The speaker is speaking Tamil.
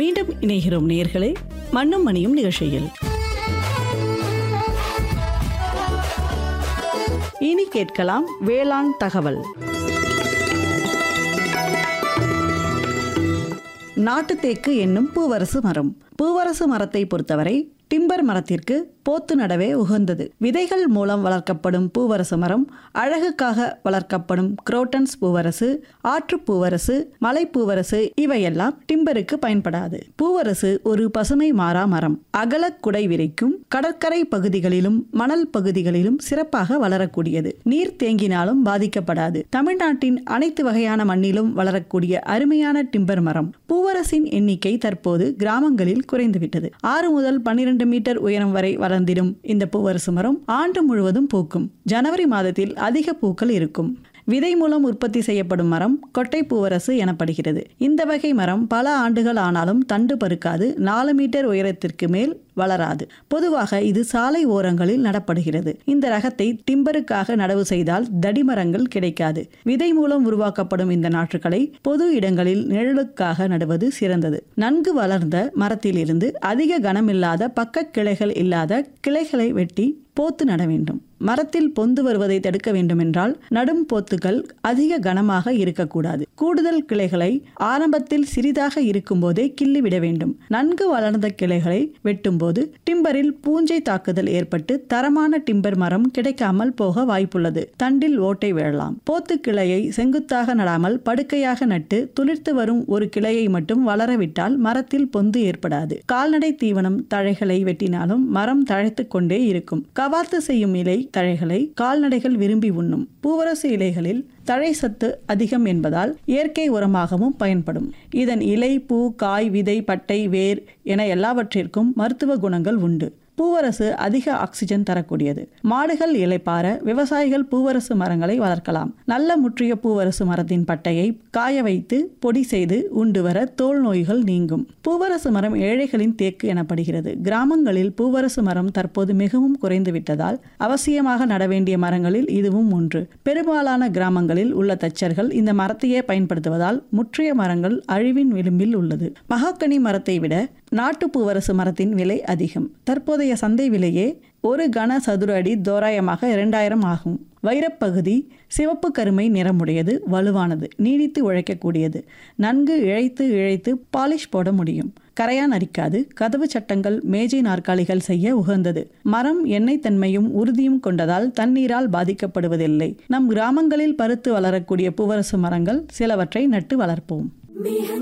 மீண்டும் இணைகிறோம் நேர்களே மண்ணும் மணியும் நிகழ்ச்சியில் இனி கேட்கலாம் வேளாண் தகவல் நாட்டுத்தேக்கு என்னும் பூவரசு மரம் பூவரசு மரத்தை பொறுத்தவரை டிம்பர் மரத்திற்கு போத்து நடவே உகந்தது விதைகள் மூலம் வளர்க்கப்படும் பூவரசு மரம் அழகுக்காக வளர்க்கப்படும் குரோட்டன்ஸ் பூவரசு ஆற்று பூவரசு மலை பூவரசு இவையெல்லாம் டிம்பருக்கு பயன்படாது பூவரசு ஒரு பசுமை மாறா மரம் அகல குடை விரைக்கும் கடற்கரை பகுதிகளிலும் மணல் பகுதிகளிலும் சிறப்பாக வளரக்கூடியது நீர் தேங்கினாலும் பாதிக்கப்படாது தமிழ்நாட்டின் அனைத்து வகையான மண்ணிலும் வளரக்கூடிய அருமையான டிம்பர் மரம் பூவரசின் எண்ணிக்கை தற்போது கிராமங்களில் குறைந்துவிட்டது ஆறு முதல் பன்னிரண்டு மீட்டர் உயரம் வரை வளர்ந்திடும் இந்த பூவரசு மரம் ஆண்டு முழுவதும் பூக்கும் ஜனவரி மாதத்தில் அதிக பூக்கள் இருக்கும் விதை மூலம் உற்பத்தி செய்யப்படும் மரம் கொட்டை பூவரசு எனப்படுகிறது இந்த வகை மரம் பல ஆண்டுகள் ஆனாலும் தண்டு பருக்காது நாலு மீட்டர் உயரத்திற்கு மேல் வளராது பொதுவாக இது சாலை ஓரங்களில் நடப்படுகிறது இந்த ரகத்தை டிம்பருக்காக நடவு செய்தால் தடிமரங்கள் கிடைக்காது விதை மூலம் உருவாக்கப்படும் இந்த நாற்றுகளை பொது இடங்களில் நிழலுக்காக நடுவது சிறந்தது நன்கு வளர்ந்த மரத்திலிருந்து அதிக கனமில்லாத பக்க கிளைகள் இல்லாத கிளைகளை வெட்டி போத்து நட வேண்டும் மரத்தில் பொந்து வருவதை தடுக்க வேண்டுமென்றால் நடும் போத்துகள் அதிக கனமாக இருக்கக்கூடாது கூடுதல் கிளைகளை ஆரம்பத்தில் சிறிதாக இருக்கும்போதே கிள்ளிவிட வேண்டும் நன்கு வளர்ந்த கிளைகளை வெட்டும்போது டிம்பரில் பூஞ்சை தாக்குதல் ஏற்பட்டு தரமான டிம்பர் மரம் கிடைக்காமல் போக வாய்ப்புள்ளது தண்டில் ஓட்டை விழலாம் போத்து கிளையை செங்குத்தாக நடாமல் படுக்கையாக நட்டு துளிர்த்து வரும் ஒரு கிளையை மட்டும் வளரவிட்டால் மரத்தில் பொந்து ஏற்படாது கால்நடை தீவனம் தழைகளை வெட்டினாலும் மரம் தழைத்துக் கொண்டே இருக்கும் கவாத்து செய்யும் இலை தழைகளை கால்நடைகள் விரும்பி உண்ணும் பூவரசு இலைகளில் தழை சத்து அதிகம் என்பதால் இயற்கை உரமாகவும் பயன்படும் இதன் இலை பூ காய் விதை பட்டை வேர் என எல்லாவற்றிற்கும் மருத்துவ குணங்கள் உண்டு பூவரசு அதிக ஆக்சிஜன் தரக்கூடியது மாடுகள் இலைப்பார விவசாயிகள் பூவரசு மரங்களை வளர்க்கலாம் நல்ல முற்றிய பூவரசு மரத்தின் பட்டையை காய வைத்து பொடி செய்து உண்டு வர தோல் நோய்கள் நீங்கும் பூவரசு மரம் ஏழைகளின் தேக்கு எனப்படுகிறது கிராமங்களில் பூவரசு மரம் தற்போது மிகவும் குறைந்து விட்டதால் அவசியமாக நட வேண்டிய மரங்களில் இதுவும் ஒன்று பெரும்பாலான கிராமங்களில் உள்ள தச்சர்கள் இந்த மரத்தையே பயன்படுத்துவதால் முற்றிய மரங்கள் அழிவின் விளிம்பில் உள்ளது மகாக்கனி மரத்தை விட நாட்டு பூவரசு மரத்தின் விலை அதிகம் தற்போதைய சந்தை விலையே ஒரு கன சதுர அடி தோராயமாக இரண்டாயிரம் ஆகும் வைரப்பகுதி சிவப்பு கருமை நிறமுடையது வலுவானது நீடித்து உழைக்கக்கூடியது நன்கு இழைத்து இழைத்து பாலிஷ் போட முடியும் கரையான் அரிக்காது கதவு சட்டங்கள் மேஜை நாற்காலிகள் செய்ய உகந்தது மரம் எண்ணெய் தன்மையும் உறுதியும் கொண்டதால் தண்ணீரால் பாதிக்கப்படுவதில்லை நம் கிராமங்களில் பருத்து வளரக்கூடிய பூவரசு மரங்கள் சிலவற்றை நட்டு வளர்ப்போம்